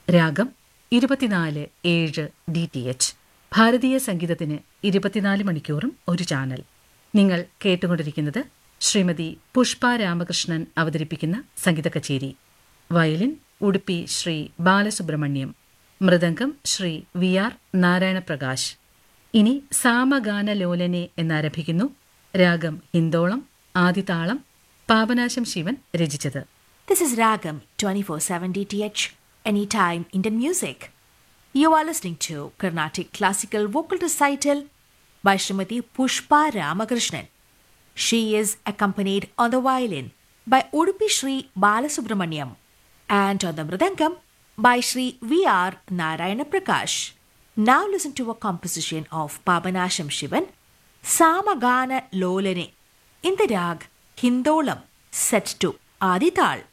രാഗം ഇരുപത്തിനാല് ഏഴ് ഡി ടി എച്ച് ഭാരതീയ സംഗീതത്തിന് ഇരുപത്തിനാല് മണിക്കൂറും ഒരു ചാനൽ നിങ്ങൾ കേട്ടുകൊണ്ടിരിക്കുന്നത് ശ്രീമതി പുഷ്പ രാമകൃഷ്ണൻ അവതരിപ്പിക്കുന്ന സംഗീത കച്ചേരി violin Udupi Shri Balasubramaniam mridangam Shri V R Narayanaprakash ഇനി സാമഗാന ലോലനെ എന്നാരംഭിക്കുന്നു രാഗം ഹിന്ദോളം ആദിതാളം പാപനാശം ശിവൻ രചിച്ചത് This is Ragam 24/7 DTH Anytime Indian Music. You are listening to Carnatic Classical Vocal Recital by Srimati Pushpa Ramakrishnan. She is accompanied on the violin by Udupi Sri Balasubramaniam and on the mridangam by Sri V.R. Narayana Prakash. Now listen to a composition of Pabanasham Shivan, Samagana Lolane, in the rag Hindolam, set to Adital.